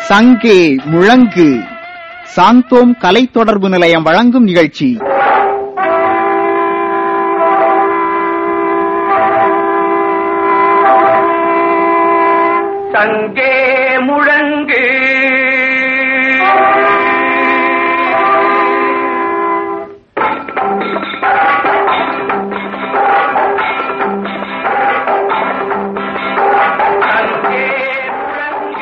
சங்கே முழங்கு சாந்தோம் கலை தொடர்பு நிலையம் வழங்கும் நிகழ்ச்சி சங்கே முழங்கு சங்கே முழங்கு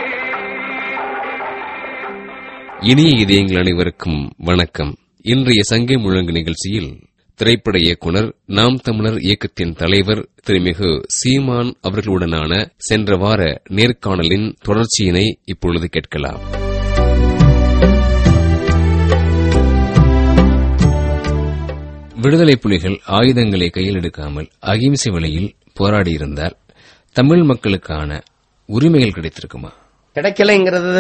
இனிய இதயங்கள் அனைவருக்கும் வணக்கம் இன்றைய சங்கை முழங்கு நிகழ்ச்சியில் திரைப்பட இயக்குனர் நாம் தமிழர் இயக்கத்தின் தலைவர் திருமிகு சீமான் அவர்களுடனான சென்ற வார நேர்காணலின் தொடர்ச்சியினை இப்பொழுது கேட்கலாம் விடுதலை புலிகள் ஆயுதங்களை கையில் எடுக்காமல் அகிம்சை வழியில் போராடியிருந்தால் தமிழ் மக்களுக்கான உரிமைகள் கிடைத்திருக்குமா கிடைக்கலைங்கிறது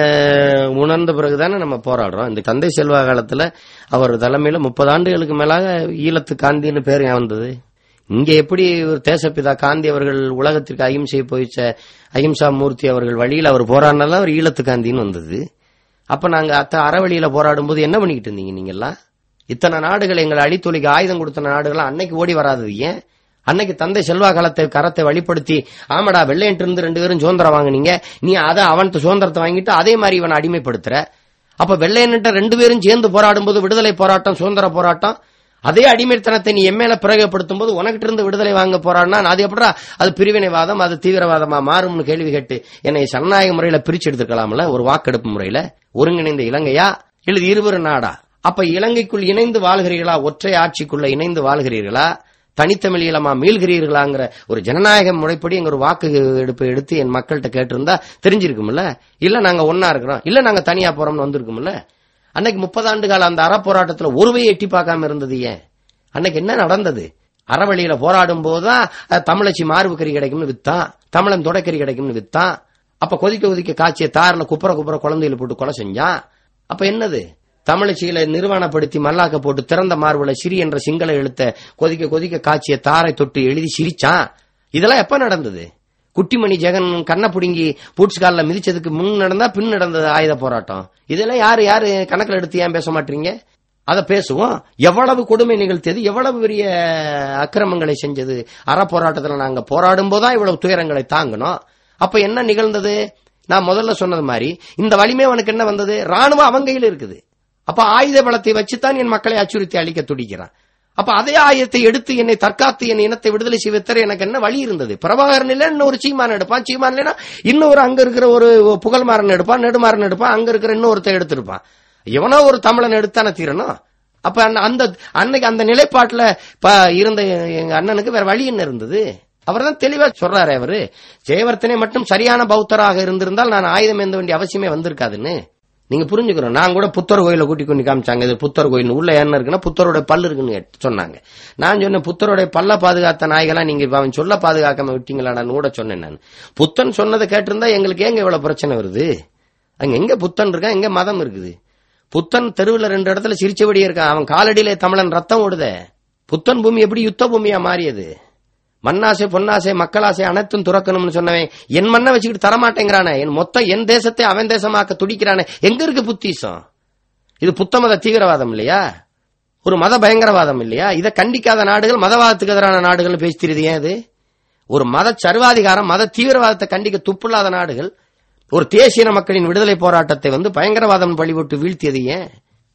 உணர்ந்த பிறகுதானே நம்ம போராடுறோம் இந்த தந்தை செல்வா காலத்துல அவர் தலைமையில முப்பது ஆண்டுகளுக்கு மேலாக ஈழத்து காந்தின்னு பேர் ஏன் வந்தது இங்க எப்படி ஒரு தேசப்பிதா காந்தி அவர்கள் உலகத்திற்கு அகிம்சை போயிச்ச அகிம்சா மூர்த்தி அவர்கள் வழியில் அவர் போராடினால அவர் ஈழத்து காந்தின்னு வந்தது அப்ப நாங்க அத்த அறவழியில போராடும் போது என்ன பண்ணிக்கிட்டு இருந்தீங்க நீங்க எல்லாம் இத்தனை நாடுகள் எங்களை அழித்தொழிக்க ஆயுதம் கொடுத்த நாடுகள் அன்னைக்கு ஓடி வராதது ஏன் அன்னைக்கு தந்தை செல்வா காலத்தை கரத்தை வழிப்படுத்தி ஆமாடா வெள்ளையன்ட்டு இருந்து ரெண்டு பேரும் சுதந்திரம் வாங்குனீங்க நீ அதை அவன் சுதந்திரத்தை வாங்கிட்டு அதே மாதிரி இவனை அடிமைப்படுத்துற அப்ப வெள்ளையன்ட்ட ரெண்டு பேரும் சேர்ந்து போராடும் போது விடுதலை போராட்டம் சுதந்திர போராட்டம் அதே அடிமைத்தனத்தை நீ எம்மேல பிரயோகப்படுத்தும் போது உனக்கிட்ட இருந்து விடுதலை வாங்க போராடினா அது எப்படா அது பிரிவினைவாதம் அது தீவிரவாதமா மாறும்னு கேள்வி கேட்டு என்னை ஜனநாயக முறையில பிரிச்சு எடுத்துக்கலாம்ல ஒரு வாக்கெடுப்பு முறையில ஒருங்கிணைந்த இலங்கையா இல்லது இருவரு நாடா அப்ப இலங்கைக்குள் இணைந்து வாழ்கிறீர்களா ஒற்றை ஆட்சிக்குள்ள இணைந்து வாழ்கிறீர்களா தனித்தமிழ் ஈழமா மீள்கிறீர்களாங்கிற ஒரு ஜனநாயக முறைப்படி எங்க ஒரு வாக்கு எடுப்பு எடுத்து என் மக்கள்கிட்ட கேட்டிருந்தா தெரிஞ்சிருக்கும்ல இல்ல நாங்க ஒன்னா இருக்கிறோம் இல்ல நாங்க தனியா போறோம்னு வந்திருக்கும்ல அன்னைக்கு முப்பது ஆண்டு கால அந்த அறப்போராட்டத்துல ஒருவையை எட்டி பார்க்காம இருந்தது ஏன் அன்னைக்கு என்ன நடந்தது அறவழியில போராடும் போதுதான் அஹ், தமிழச்சி மார்பு கறி கிடைக்கும்னு வித்தான் தமிழன் தொடக்கறி கிடைக்கும்னு வித்தான் அப்ப கொதிக்க கொதிக்க காய்ச்சிய தாரில குப்புற குப்புற குழந்தையில போட்டு கொலை செஞ்சான் அப்ப என்னது தமிழச்சியில நிர்வாணப்படுத்தி மல்லாக்க போட்டு திறந்த மார்புல சிறி என்ற சிங்கள எழுத்த கொதிக்க கொதிக்க காய்ச்சிய தாரை தொட்டு எழுதி சிரிச்சான் இதெல்லாம் எப்ப நடந்தது குட்டிமணி ஜெகன் கண்ணை புடுங்கி பூட்ஸ் காலில் மிதிச்சதுக்கு முன் நடந்தா பின் நடந்தது ஆயுத போராட்டம் இதெல்லாம் யாரு யாரு கணக்கில் எடுத்து ஏன் பேச மாட்டீங்க அதை பேசுவோம் எவ்வளவு கொடுமை நிகழ்த்தியது எவ்வளவு பெரிய அக்கிரமங்களை செஞ்சது அற போராட்டத்தில் நாங்க போராடும் போதுதான் இவ்வளவு துயரங்களை தாங்கணும் அப்ப என்ன நிகழ்ந்தது நான் முதல்ல சொன்னது மாதிரி இந்த வலிமை அவனுக்கு என்ன வந்தது ராணுவம் அவன் கையில் இருக்குது அப்ப ஆயுத பலத்தை வச்சுதான் என் மக்களை அச்சுறுத்தி அழிக்க துடிக்கிறான் அப்ப அதே ஆயுதத்தை எடுத்து என்னை தற்காத்து என் இனத்தை விடுதலை செய்வத்தர எனக்கு என்ன வழி இருந்தது பிரபாகரன் இல்ல இன்னொரு சீமான் எடுப்பான் சீமான் இல்லைன்னா இன்னொரு அங்க இருக்கிற ஒரு புகழ்மாறன் எடுப்பான் நெடுமாறன் எடுப்பான் அங்க இருக்கிற இன்னொருத்த எடுத்திருப்பான் எவனோ ஒரு தமிழன் எடுத்தானே தீரணும் அப்ப அந்த- அந்த அன்னைக்கு அந்த நிலைப்பாட்டுல ப- இருந்த எங்க அண்ணனுக்கு வேற வழி என்ன இருந்தது அவர் தான் தெளிவா சொல்றாரு அவரு ஜெயவர்த்தனை மட்டும் சரியான பௌத்தராக இருந்திருந்தால் நான் ஆயுதம் ஏந்த வேண்டிய அவசியமே வந்திருக்காதுன்னு நீங்க புரிஞ்சுக்கணும் நான் கூட புத்தர் கோயில கூட்டி கொண்டு காமிச்சாங்க இது புத்தர் கோயில் உள்ள என்ன இருக்குன்னா புத்தரோட பல்லு இருக்குன்னு கேட்டு- சொன்னாங்க நான் சொன்னேன் புத்தரோட பல்ல பாதுகாத்த நாய்களா நீங்க இப்ப அவன் சொல்ல பாதுகாக்காம விட்டீங்களாடான்னு கூட சொன்னேன் நான் புத்தன் சொன்னதை கேட்டிருந்தா எங்களுக்கு ஏங்க இவ்வளவு பிரச்சனை வருது அங்க எங்க புத்தன் இருக்கா எங்க மதம் இருக்குது புத்தன் தெருவுல ரெண்டு இடத்துல சிரிச்சபடியே இருக்கான் அவன் காலடியிலே தமிழன் ரத்தம் ஓடுதே புத்தன் பூமி எப்படி யுத்த பூமியா மாறியது மண்ணாசை பொன்னாசை மக்களாசை அனைத்தும் துறக்கணும்னு சொன்னவன் என் மண்ணை வச்சுக்கிட்டு தரமாட்டேங்கிறானே என் மொத்தம் என் தேசத்தை அவன் தேசமாக்க துடிக்கிறானே எங்க இருக்கு புத்திசம் இது புத்த மத தீவிரவாதம் இல்லையா ஒரு மத பயங்கரவாதம் இல்லையா இதை கண்டிக்காத நாடுகள் மதவாதத்துக்கு எதிரான நாடுகள் பேசித்திருது ஏன் இது ஒரு மத சர்வாதிகாரம் மத தீவிரவாதத்தை கண்டிக்க துப்பில்லாத நாடுகள் ஒரு தேசிய மக்களின் விடுதலை போராட்டத்தை வந்து பயங்கரவாதம் பழிபோட்டு வீழ்த்தியது ஏன்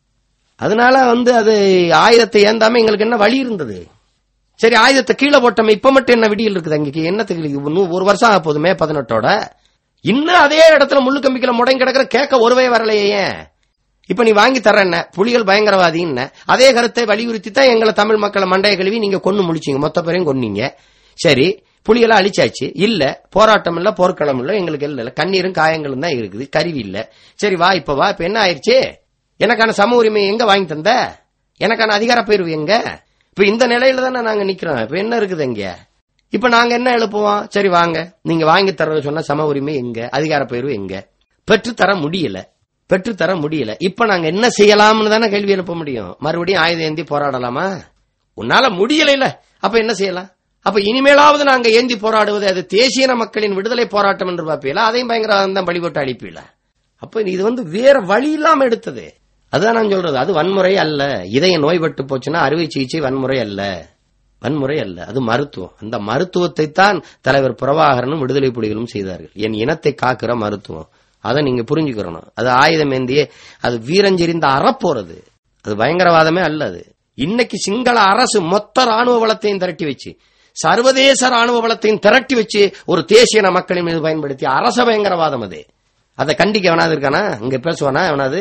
அதனால வந்து அது ஆயுதத்தை ஏந்தாம எங்களுக்கு என்ன வழி இருந்தது சரி ஆயுதத்தை கீழே போட்டோமே இப்ப மட்டும் என்ன விடியல் இருக்குது அங்க என்னத்துக்கு இது இன்னும் ஒரு வருஷம் ஆக போதுமே பதினெட்டோட இன்னும் அதே இடத்துல முள்ளு கம்பிக்கல முடங்கி கிடக்கிற கேட்க ஒருவே வரலையே ஏன் இப்ப நீ வாங்கி தர என்ன புலிகள் பயங்கரவாதின்னு அதே கருத்தை வலியுறுத்தி தான் எங்களை தமிழ் மக்களை மண்டைய கழுவி நீங்க கொண்டு முடிச்சீங்க மொத்த பேரையும் கொன்னீங்க சரி புலிகளை அழிச்சாச்சு இல்ல போராட்டம் இல்ல போர்க்களம் இல்ல எங்களுக்கு இல்ல இல்ல கண்ணீரும் காயங்களும் தான் இருக்குது கருவி இல்ல சரி வா இப்ப வா இப்ப என்ன ஆயிருச்சு எனக்கான சம உரிமை எங்க வாங்கி தந்த எனக்கான அதிகார பயிர்வு எங்க இப்ப இந்த நிலையில தானே நாங்க நிக்கிறோம் இப்ப என்ன இருக்குது எங்க இப்ப நாங்க என்ன எழுப்புவோம் சரி வாங்க நீங்க வாங்கி தர சொன்ன சம உரிமை எங்க அதிகார பயிர்வு எங்க பெற்றுத்தர முடியல பெற்றுத்தர முடியல இப்ப நாங்க என்ன செய்யலாம்னு தானே கேள்வி எழுப்ப முடியும் மறுபடியும் ஆயுதம் ஏந்தி போராடலாமா உன்னால முடியல இல்ல அப்ப என்ன செய்யலாம் அப்ப இனிமேலாவது நாங்க ஏந்தி போராடுவது அது தேசியன மக்களின் விடுதலை போராட்டம் என்று பார்ப்பீங்களா அதையும் பயங்கரவாதம் தான் பழிபோட்டு அழிப்பீங்களா அப்ப இது வந்து வேற வழி இல்லாம எடுத்தது அதுதான் நான் சொல்றது அது வன்முறை அல்ல இதய நோய்பட்டு போச்சுன்னா அறுவை சிகிச்சை வன்முறை அல்ல வன்முறை அல்ல அது மருத்துவம் அந்த மருத்துவத்தை தான் தலைவர் பிரபாகரனும் விடுதலை புலிகளும் செய்தார்கள் என் இனத்தை காக்கிற மருத்துவம் அதை நீங்க புரிஞ்சுக்கிறணும் அது ஆயுதம் ஏந்தியே அது வீரஞ்செறிந்த அறப்போறது அது பயங்கரவாதமே அல்ல அது இன்னைக்கு சிங்கள அரசு மொத்த ராணுவ வளத்தையும் திரட்டி வச்சு சர்வதேச ராணுவ வளத்தையும் திரட்டி வச்சு ஒரு தேசிய மக்களின் மீது பயன்படுத்திய அரச பயங்கரவாதம் அது அதை கண்டிக்க எவனாவது இருக்கானா இங்க பேசுவானா எவனாவது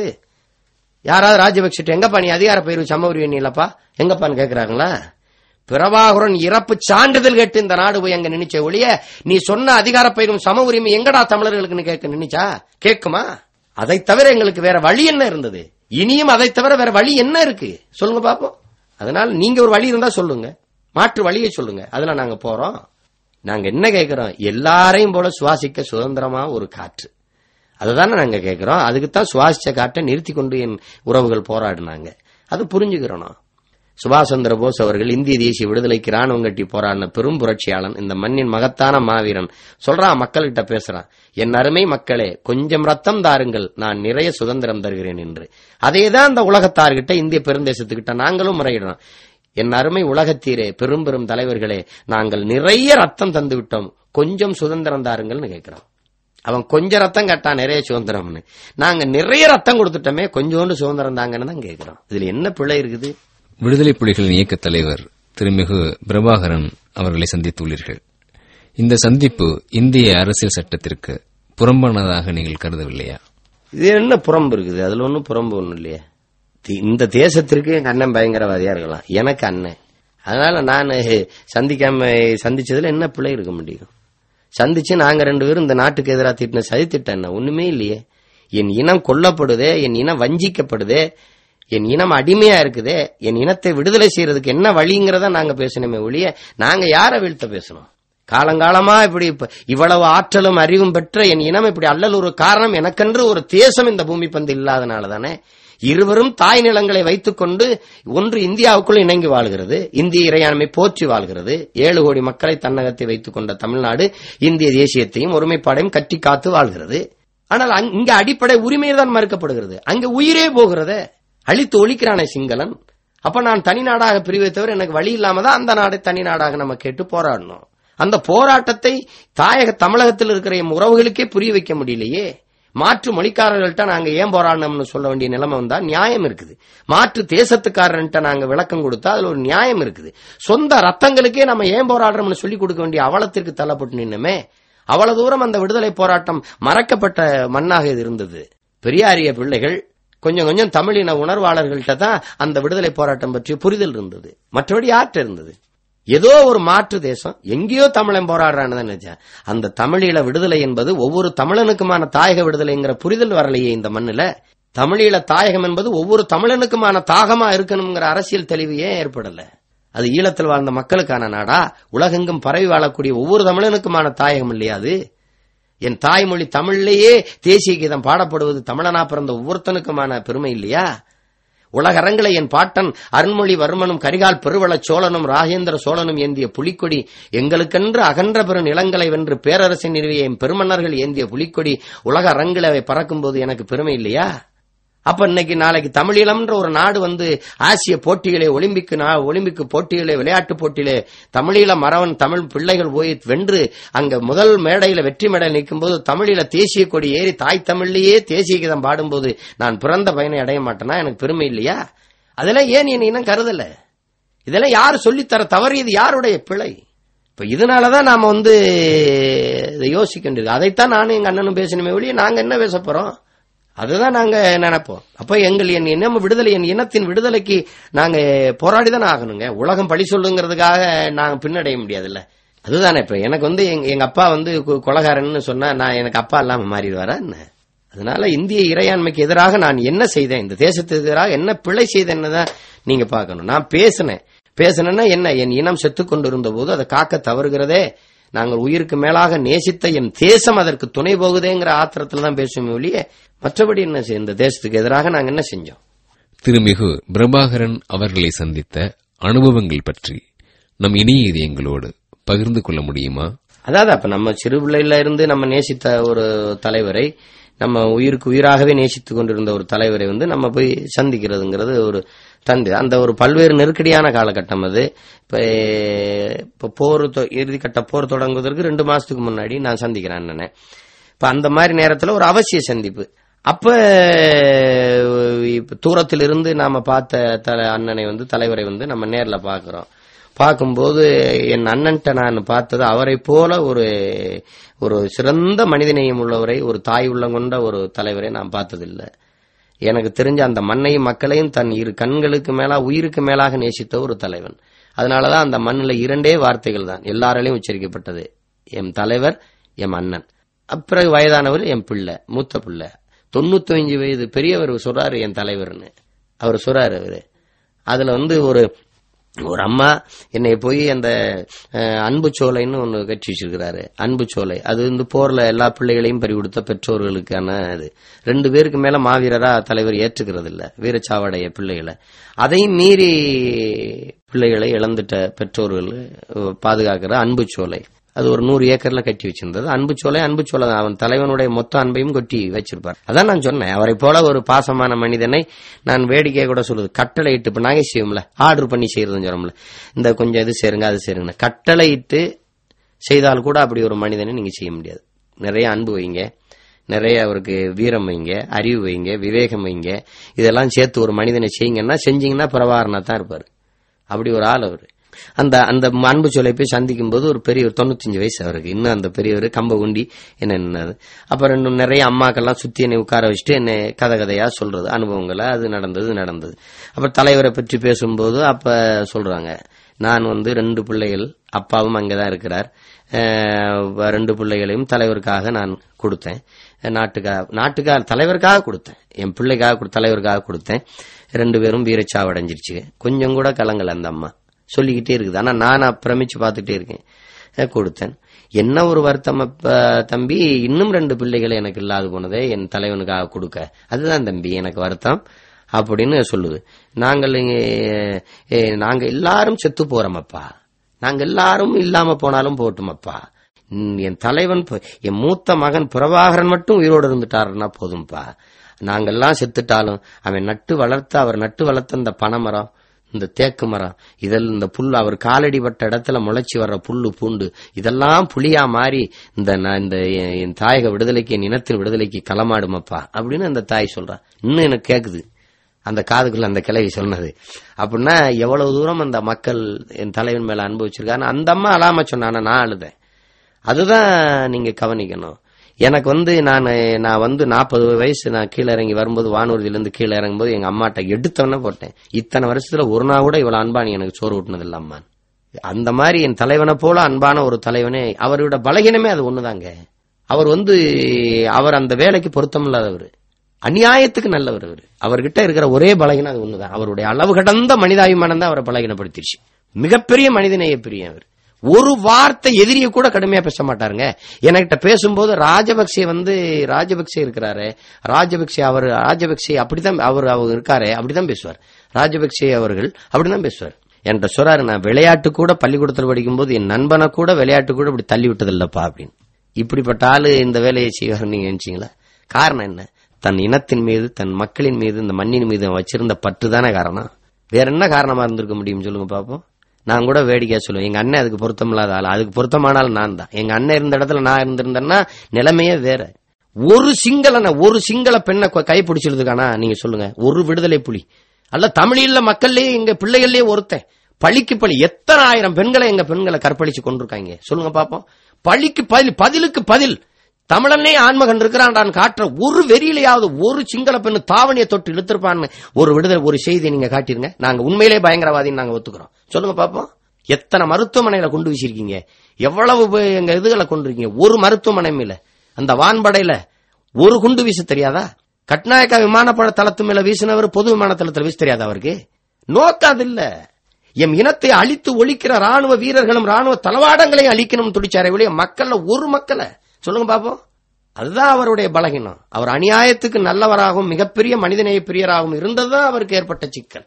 யாராவது ராஜபக்ஷ எங்கப்பா நீ அதிகார பயிர்வு சம நீ இல்லப்பா எங்கப்பான்னு கேக்குறாங்களா பிரபாகரன் இறப்பு சான்றிதழ் கேட்டு இந்த நாடு போய் அங்க நினைச்ச ஒழிய நீ சொன்ன அதிகார பயிரும் சம உரிமை எங்கடா தமிழர்களுக்குன்னு கேட்க நினைச்சா கேட்குமா அதை தவிர எங்களுக்கு வேற வழி என்ன இருந்தது இனியும் அதை தவிர வேற வழி என்ன இருக்கு சொல்லுங்க பாப்போம் அதனால நீங்க ஒரு வழி இருந்தா சொல்லுங்க மாற்று வழியை சொல்லுங்க அதுல நாங்க போறோம் நாங்க என்ன கேட்கிறோம் எல்லாரையும் போல சுவாசிக்க சுதந்திரமா ஒரு காற்று அதுதானே நாங்க கேட்கிறோம் அதுக்கு தான் சுவாசிச்ச காட்டை நிறுத்தி கொண்டு என் உறவுகள் போராடினாங்க அது புரிஞ்சுக்கிறோம் நான். சுபாஷ் சந்திர போஸ் அவர்கள் இந்திய தேசிய விடுதலைக்கு ராணுவம் கட்டி போராடின பெரும் புரட்சியாளன் இந்த மண்ணின் மகத்தான மாவீரன் சொல்றான் மக்கள்கிட்ட பேசுறான் என் அருமை மக்களே கொஞ்சம் ரத்தம் தாருங்கள் நான் நிறைய சுதந்திரம் தருகிறேன் என்று அதேதான் அந்த உலகத்தார்கிட்ட இந்திய பெருந்தேசத்துக்கிட்ட நாங்களும் முறையிடுறோம் என் அருமை உலகத்தீரே பெரும் பெரும் தலைவர்களே நாங்கள் நிறைய ரத்தம் தந்து விட்டோம் கொஞ்சம் சுதந்திரம் தாருங்கள்னு கேட்கிறோம் அவன் கொஞ்சம் ரத்தம் கேட்டான் நிறைய சுதந்திரம்னு நாங்க நிறைய ரத்தம் கொடுத்துட்டோமே கொஞ்சோண்டு சுதந்திரம் தாங்கன்னு தான் கேட்கிறோம் இதுல என்ன பிழை இருக்குது விடுதலை புலிகளின் இயக்க தலைவர் திருமிகு பிரபாகரன் அவர்களை சந்தித்துள்ளீர்கள் இந்த சந்திப்பு இந்திய அரசியல் சட்டத்திற்கு புறம்பானதாக நீங்கள் கருதவில்லையா இது என்ன புறம்பு இருக்குது அதுல ஒன்றும் புறம்பு ஒன்றும் இல்லையே தி- இந்த தேசத்திற்கு எங்க அண்ணன் பயங்கரவாதியா இருக்கலாம் எனக்கு அண்ணன் அதனால நான் சந்திக்காம சந்திச்சதுல என்ன பிழை இருக்க முடியும் சந்திச்சு நாங்க ரெண்டு பேரும் இந்த நாட்டுக்கு எதிராக திட்டின சதி திட்டம் என்ன ஒண்ணுமே இல்லையே என் இனம் கொல்லப்படுதே என் இனம் வஞ்சிக்கப்படுதே என் இனம் அடிமையா இருக்குதே என் இனத்தை விடுதலை செய்யறதுக்கு என்ன வழிங்கிறத நாங்க பேசணுமே ஒழிய நாங்க யாரை வீழ்த்த பேசணும் காலங்காலமா இப்படி இப்ப இவ்வளவு ஆற்றலும் அறிவும் பெற்ற என் இனம் இப்படி அல்லல் ஒரு காரணம் எனக்கென்று ஒரு தேசம் இந்த பூமி பந்து இல்லாதனால தானே இருவரும் தாய் நிலங்களை வைத்துக்கொண்டு ஒன்று இந்தியாவுக்குள் இணங்கி வாழ்கிறது இந்திய இறையாண்மை போற்றி வாழ்கிறது ஏழு கோடி மக்களை தன்னகத்தை வைத்துக் கொண்ட தமிழ்நாடு இந்திய தேசியத்தையும் ஒருமைப்பாடையும் கட்டி காத்து வாழ்கிறது ஆனால் அங்க- இங்க அடிப்படை உரிமை தான் மறுக்கப்படுகிறது அங்க உயிரே போகிறதே அழித்து ஒழிக்கிறானே சிங்களன் அப்ப நான் தனி நாடாக பிரிவை தவிர எனக்கு வழி இல்லாம தான் அந்த நாடை தனி நாடாக நம்ம கேட்டு போராடணும் அந்த போராட்டத்தை தாயக தமிழகத்தில் இருக்கிற எம் உறவுகளுக்கே புரிய வைக்க முடியலையே மாற்று மொழிக்காரர்கள்ட்ட நாங்க ஏன் போராடணும்னு சொல்ல வேண்டிய நிலைமை வந்தா நியாயம் இருக்குது மாற்று தேசத்துக்காரன்ட்ட நாங்க விளக்கம் கொடுத்தா அதுல ஒரு நியாயம் இருக்குது சொந்த ரத்தங்களுக்கே நம்ம ஏன் போராடுறோம்னு சொல்லி கொடுக்க வேண்டிய அவலத்திற்கு தள்ளப்பட்டு நின்னுமே அவ்வளவு தூரம் அந்த விடுதலை போராட்டம் மறக்கப்பட்ட மண்ணாக இது இருந்தது பெரியாரிய பிள்ளைகள் கொஞ்சம் கொஞ்சம் தமிழின உணர்வாளர்கள்ட்ட தான் அந்த விடுதலை போராட்டம் பற்றிய புரிதல் இருந்தது மற்றபடி யார்கிட்ட இருந்தது ஏதோ ஒரு மாற்று தேசம் எங்கேயோ தமிழன் போராடுறான்னு தான் நினைச்சேன் அந்த தமிழீழ விடுதலை என்பது ஒவ்வொரு தமிழனுக்குமான தாயக விடுதலைங்கிற புரிதல் வரலையே இந்த மண்ணுல தமிழீழ தாயகம் என்பது ஒவ்வொரு தமிழனுக்குமான தாகமா இருக்கணுங்கிற அரசியல் தெளிவு ஏன் ஏற்படல அது ஈழத்தில் வாழ்ந்த மக்களுக்கான நாடா உலகெங்கும் பரவி வாழக்கூடிய ஒவ்வொரு தமிழனுக்குமான தாயகம் இல்லையா அது என் தாய்மொழி தமிழ்லேயே தேசிய கீதம் பாடப்படுவது தமிழனா பிறந்த ஒவ்வொருத்தனுக்குமான பெருமை இல்லையா உலகரங்களை என் பாட்டன் அருண்மொழிவர்மனும் கரிகால் பெருவளச் சோழனும் ராஜேந்திர சோழனும் ஏந்திய புலிக்கொடி எங்களுக்கென்று அகன்ற பெரு நிலங்களை வென்று பேரரசை நிறுவிய என் பெருமன்னர்கள் ஏந்திய புலிக்கொடி உலக அரங்கில் அவை பறக்கும்போது எனக்கு பெருமை இல்லையா அப்ப இன்னைக்கு நாளைக்கு தமிழீழம்ன்ற ஒரு நாடு வந்து ஆசிய போட்டிகளே ஒலிம்பிக் நா- ஒலிம்பிக் போட்டிகளே விளையாட்டு போட்டியிலே தமிழீழ மறவன் தமிழ் பிள்ளைகள் போய் வென்று அங்க முதல் மேடையில வெற்றி மேடையில் நிற்கும்போது தமிழீழ தேசிய கொடி ஏறி தாய் தமிழ்லயே தேசிய கீதம் பாடும்போது நான் பிறந்த பயனை அடைய மாட்டேனா எனக்கு பெருமை இல்லையா அதெல்லாம் ஏன் என் இன்னும் கருதல இதெல்லாம் யார் சொல்லித்தர தவறியது யாருடைய பிழை இப்ப இதனாலதான் நாம வந்து இதை யோசிக்க வேண்டியது அதைத்தான் நானும் எங்க அண்ணனும் பேசணுமே ஒழிய நாங்க என்ன பேச போறோம் அதுதான் நாங்க நினைப்போம் அப்ப எங்கள் என் இனம் விடுதலை என் இனத்தின் விடுதலைக்கு நாங்க போராடிதான் ஆகணுங்க உலகம் பழி சொல்லுங்கிறதுக்காக நாங்க பின்னடைய முடியாதுல்ல அதுதானே இப்ப எனக்கு வந்து எங்க எங்க அப்பா வந்து கு- கொலகாரன்னு சொன்னா நான் எனக்கு அப்பா இல்லாம மாறிடுவாரா என்ன அதனால இந்திய இறையாண்மைக்கு எதிராக நான் என்ன செய்தேன் இந்த தேசத்துக்கு எதிராக என்ன பிழை செய்தேன்னு தான் நீங்க பார்க்கணும் நான் பேசினேன் பேசினேன்னா என்ன என் இனம் செத்து கொண்டிருந்த போது அதை காக்க தவறுகிறதே நாங்கள் உயிருக்கு மேலாக நேசித்த என் தேசம் அதற்கு துணை போகுதேங்கிற ஆத்திரத்துல தான் பேசுமே ஒழிய மற்றபடி என்ன செய்- இந்த தேசத்துக்கு எதிராக நாங்க என்ன செஞ்சோம் திருமிகு பிரபாகரன் அவர்களை சந்தித்த அனுபவங்கள் பற்றி நம் இனிய இதயங்களோடு பகிர்ந்து கொள்ள முடியுமா அதாவது அப்ப நம்ம சிறு பிள்ளையில இருந்து நம்ம நேசித்த ஒரு தலைவரை நம்ம உயிருக்கு உயிராகவே நேசித்துக் கொண்டிருந்த ஒரு தலைவரை வந்து நம்ம போய் சந்திக்கிறதுங்கிறது ஒரு தந்தை அந்த ஒரு பல்வேறு நெருக்கடியான காலகட்டம் அது இப்ப இப்ப போர் தொ- இறுதிக்கட்ட போர் தொடங்குவதற்கு ரெண்டு மாசத்துக்கு முன்னாடி நான் சந்திக்கிறேன் அண்ணனை இப்ப அந்த மாதிரி நேரத்துல ஒரு அவசிய சந்திப்பு அப்ப இப்ப தூரத்திலிருந்து நாம பார்த்த தல அண்ணனை வந்து தலைவரை வந்து நம்ம நேர்ல பார்க்கிறோம் பார்க்கும்போது என் அண்ணன்ட்ட நான் பார்த்தது அவரை போல ஒரு ஒரு சிறந்த மனிதநேயம் உள்ளவரை ஒரு தாய் உள்ளம் கொண்ட ஒரு தலைவரை நான் பார்த்ததில்லை எனக்கு தெரிஞ்ச அந்த மண்ணையும் மக்களையும் தன் இரு கண்களுக்கு மேலா உயிருக்கு மேலாக நேசித்த ஒரு தலைவன் அதனாலதான் அந்த மண்ணில் இரண்டே வார்த்தைகள் தான் எல்லாராலையும் உச்சரிக்கப்பட்டது எம் தலைவர் எம் அண்ணன் அப்பிறகு வயதானவர் என் பிள்ளை மூத்த பிள்ளை தொண்ணூத்தஞ்சு வயது பெரியவர் சொல்றாரு என் தலைவர்னு அவர் சொல்றாரு அவரு அதுல வந்து ஒரு ஒரு அம்மா என்னை போய் அந்த அஹ், அன்பு சோலைன்னு ஒன்று கட்டி வச்சிருக்கிறாரு அன்பு சோலை அது வந்து போர்ல எல்லா பிள்ளைகளையும் பறி கொடுத்த பெற்றோர்களுக்கான இது ரெண்டு பேருக்கு மேல மாவீரரா தலைவர் ஏற்றுக்கிறது இல்ல வீரச்சாவடைய பிள்ளைகளை அதையும் மீறி பிள்ளைகளை இழந்துட்ட பெற்றோர்கள் அஹ், பாதுகாக்கிற அன்பு சோலை அது ஒரு நூறு ஏக்கர்ல கட்டி வச்சிருந்தது அன்பு சோலை அன்பு சோலை தான். அவன் தலைவனுடைய மொத்த அன்பையும் கொட்டி வச்சிருப்பார் அதான் நான் சொன்னேன் அவரை போல ஒரு பாசமான மனிதனை நான் வேடிக்கையை கூட சொல்லுது கட்டளை இட்டு இப்ப நாங்க செய்வோம்ல ஆர்டர் பண்ணி செய்யறதுன்னு சொல்றோம்ல இந்த கொஞ்சம் இது சேருங்க அது சேருங்க கட்டளை இட்டு செய்தால் கூட அப்படி ஒரு மனிதனை நீங்க செய்ய முடியாது நிறைய அன்பு வைங்க நிறைய அவருக்கு வீரம் வைங்க அறிவு வைங்க விவேகம் வைங்க இதெல்லாம் சேர்த்து ஒரு மனிதனை செய்யுங்கன்னா செஞ்சீங்கன்னா பிரபாரணா தான் இருப்பாரு அப்படி ஒரு ஆள் அவரு அந்த அந்த அன்பு சொல்லை போய் சந்திக்கும் போது ஒரு பெரிய ஒரு தொண்ணூத்தஞ்சு வயசு அவருக்கு இன்னும் அந்த பெரியவர் கம்ப குண்டி என்ன நின்னது அப்புறம் இன்னும் நிறைய அம்மாக்கெல்லாம் சுத்தி என்னை உட்கார வச்சுட்டு என்னை கதை கதையா சொல்றது அனுபவங்களை அது நடந்தது நடந்தது அப்புறம் தலைவரை பற்றி பேசும்போது அப்ப சொல்றாங்க நான் வந்து ரெண்டு பிள்ளைகள் அப்பாவும் அங்கதான் இருக்கிறார் அஹ் ரெண்டு பிள்ளைகளையும் தலைவருக்காக நான் கொடுத்தேன் நாட்டுக்காக நாட்டுக்காக தலைவருக்காக கொடுத்தேன் என் பிள்ளைக்காக கொடு- தலைவருக்காக கொடுத்தேன் ரெண்டு பேரும் வீரச்சாவடைஞ்சிருச்சு கொஞ்சம் கூட கலங்கல அந்த அம்மா சொல்லிக்கிட்டே இருக்குது ஆனா நான் பிரமிச்சு பார்த்துட்டே இருக்கேன் அஹ் கொடுத்தேன் என்ன ஒரு வருத்தம் அப்ப தம்பி இன்னும் ரெண்டு பிள்ளைகள் எனக்கு இல்லாது போனதே என் தலைவனுக்காக கொடுக்க அதுதான் தம்பி எனக்கு வருத்தம் அப்படின்னு சொல்லுது நாங்கள் இங்க, ஏ, நாங்க எல்லாரும் செத்து போறோமப்பா நாங்க எல்லாரும் இல்லாம போனாலும் போட்டுமப்பா ம், என் தலைவன் ப- என் மூத்த மகன் பிரபாகரன் மட்டும் உயிரோடு இருந்துட்டாருன்னா போதும்பா நாங்கெல்லாம் செத்துட்டாலும் அவன் நட்டு வளர்த்த அவர் நட்டு வளர்த்த இந்த பனைமரம் இந்த தேக்கு மரம் இதெல்லாம் இந்த புல் அவர் காலடிப்பட்ட இடத்துல முளைச்சி வர்ற புல்லு பூண்டு இதெல்லாம் புளியா மாறி இந்த நான் இந்த என் என் தாயக விடுதலைக்கு என் இனத்தின் விடுதலைக்கு களமாடுமப்பா அப்படின்னு அந்த தாய் சொல்றா இன்னும் எனக்கு கேக்குது அந்த காதுக்குள்ள அந்த கிளவி சொன்னது அப்படின்னா எவ்வளவு தூரம் அந்த மக்கள் என் தலைவன் மேல அனுபவிச்சிருக்காங்க அந்த அம்மா அழாம சொன்னானா நான் அழுதேன் அதுதான் நீங்க கவனிக்கணும் எனக்கு வந்து நான் நான் வந்து நாற்பது வயசு நான் கீழே இறங்கி வரும்போது வானூர்தியில இருந்து கீழே இறங்கும்போது எங்க அம்மாட்ட எடுத்தவன போட்டேன் இத்தனை வருஷத்துல ஒரு நாள் கூட இவ்வளவு அன்பா நீ எனக்கு சோறு ஊட்டினது இல்ல அம்மான் அந்த மாதிரி என் தலைவனை போல அன்பான ஒரு தலைவனே அவரோட பலகீனமே அது ஒண்ணுதாங்க அவர் வந்து அவர் அந்த வேலைக்கு பொருத்தம் இல்லாதவர் அநியாயத்துக்கு நல்லவர் அவர் அவர்கிட்ட இருக்கிற ஒரே பலகீனம் அது ஒண்ணுதான் அவருடைய அளவு கடந்த மனிதாபிமானம் தான் அவரை பலகீனப்படுத்திருச்சு மிகப்பெரிய மனிதநேய பிரியம் அவர் ஒரு வார்த்தை எதிரிய கூட கடுமையா பேச மாட்டாருங்க என்கிட்ட பேசும்போது ராஜபக்சே வந்து ராஜபக்சே இருக்கிறாரு ராஜபக்சே அவர் ராஜபக்சே அப்படிதான் அவர் அவர் இருக்காரு அப்படிதான் பேசுவார் ராஜபக்சே அவர்கள் அப்படிதான் பேசுவார் என்கிட்ட சொல்றாரு நான் விளையாட்டு கூட பள்ளிக்கூடத்தில் படிக்கும்போது என் நண்பனை கூட விளையாட்டு கூட இப்படி தள்ளி விட்டது இல்லப்பா அப்படின்னு இப்படிப்பட்ட ஆளு இந்த வேலையை செய்வார் நீங்க நினைச்சீங்களா காரணம் என்ன தன் இனத்தின் மீது தன் மக்களின் மீது இந்த மண்ணின் மீது அவன் வச்சிருந்த பற்று தானே காரணம் வேற என்ன காரணமா இருந்திருக்க முடியும் சொல்லுங்க பாப்போம் நான் கூட வேடிக்கையா சொல்லுவேன் எங்க அண்ணன் அதுக்கு பொருத்தமில்லாத ஆள் அதுக்கு பொருத்தமான ஆள் நான் தான் எங்க அண்ணன் இருந்த இடத்துல நான் இருந்திருந்தேன்னா நிலைமையே வேற ஒரு சிங்களனை ஒரு சிங்கள பெண்ணை கொ- கை பிடிச்சிருதுக்கானா நீங்க சொல்லுங்க ஒரு விடுதலை புலி அல்ல தமிழீழ மக்கள்லயே எங்க பிள்ளைகள்லயே ஒருத்தன் பழிக்கு பழி எத்தனை ஆயிரம் பெண்களை எங்க பெண்களை கற்பழிச்சு கொண்டிருக்காங்க சொல்லுங்க பாப்போம் பழிக்கு பதில் பதிலுக்கு பதில் தமிழனே ஆண்மகன் இருக்கிறான் காட்டுற ஒரு வெறியிலையாவது ஒரு சிங்கள பெண்ணு தாவணியை தொட்டு இழுத்திருப்பான்னு ஒரு விடுதலை ஒரு செய்தியை நீங்க காட்டிருங்க நாங்க உண்மையிலே பயங்கரவாதின்னு நாங்க ஒத்துக்கிறோம் சொல்லுங்க பாப்போம் எத்தனை மருத்துவமனைகளை கொண்டு வீசிருக்கீங்க எவ்வளவு பே- எங்க இதுகளை கொண்டு இருக்கீங்க ஒரு மருத்துவமனை மேல அந்த வான்படையில ஒரு குண்டு வீச தெரியாதா கட்நாயக்கா விமானப்பட தளத்து மேல வீசினவர் பொது விமான தளத்துல வீச தெரியாதா அவருக்கு நோக்கம் அது இல்ல எம் இனத்தை அழித்து ஒழிக்கிற ராணுவ வீரர்களும் ராணுவ தளவாடங்களையும் அழிக்கணும் துடிச்சாரே ஒழிய மக்கள்ல ஒரு மக்களை சொல்லுங்க பாப்போம் அதுதான் அவருடைய பலகீனம் அவர் அநியாயத்துக்கு நல்லவராகவும் மிகப்பெரிய மனிதநேய பிரியராகவும் இருந்ததுதான் அவருக்கு ஏற்பட்ட சிக்கல்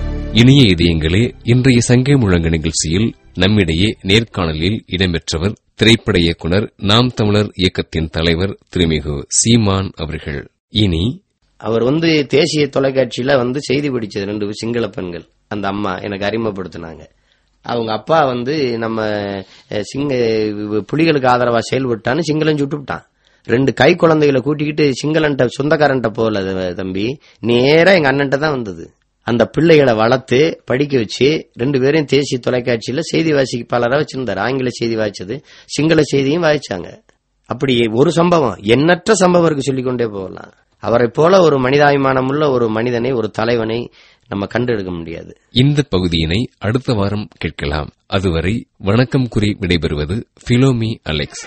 இனிய இதயங்களே இன்றைய சங்கை முழங்கு நிகழ்ச்சியில் நம்மிடையே நேர்காணலில் இடம்பெற்றவர் திரைப்பட இயக்குனர் நாம் தமிழர் இயக்கத்தின் தலைவர் திருமிகு சீமான் அவர்கள் இனி அவர் வந்து தேசிய தொலைக்காட்சியில வந்து செய்தி படிச்சது ரெண்டு சிங்கள பெண்கள் அந்த அம்மா எனக்கு அறிமுகப்படுத்தினாங்க அவங்க அப்பா வந்து நம்ம அஹ், சிங்க புலிகளுக்கு ஆதரவா செயல்பட்டான்னு சிங்களம் சுட்டு விட்டான் ரெண்டு கை குழந்தைகளை கூட்டிக்கிட்டு சிங்களன்ட்ட சொந்தக்காரன்ட்ட போகல அது தம்பி நேரா எங்க அண்ணன்ட்ட தான் வந்தது அந்த பிள்ளைகளை வளர்த்து படிக்க வச்சு ரெண்டு பேரையும் தேசிய தொலைக்காட்சியில செய்தி வாசிப்பாளராக வச்சிருந்தார் ஆங்கில செய்தி வாய்ச்சது சிங்கள செய்தியும் வாய்ச்சாங்க அப்படி ஒரு சம்பவம் எண்ணற்ற சம்பவம் இருக்கு சொல்லிக்கொண்டே போகலாம் அவரை போல ஒரு மனிதாபிமானமுள்ள ஒரு மனிதனை ஒரு தலைவனை நம்ம கண்டெடுக்க முடியாது இந்த பகுதியினை அடுத்த வாரம் கேட்கலாம் அதுவரை வணக்கம் கூறி விடைபெறுவது பிலோமி அலெக்ஸ்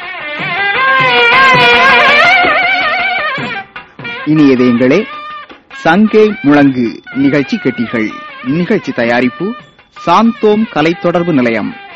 இனியதேங்களே சங்கே முழங்கு நிகழ்ச்சி கேட்டீர்கள் நிகழ்ச்சி தயாரிப்பு சாந்தோம் கலை தொடர்பு நிலையம்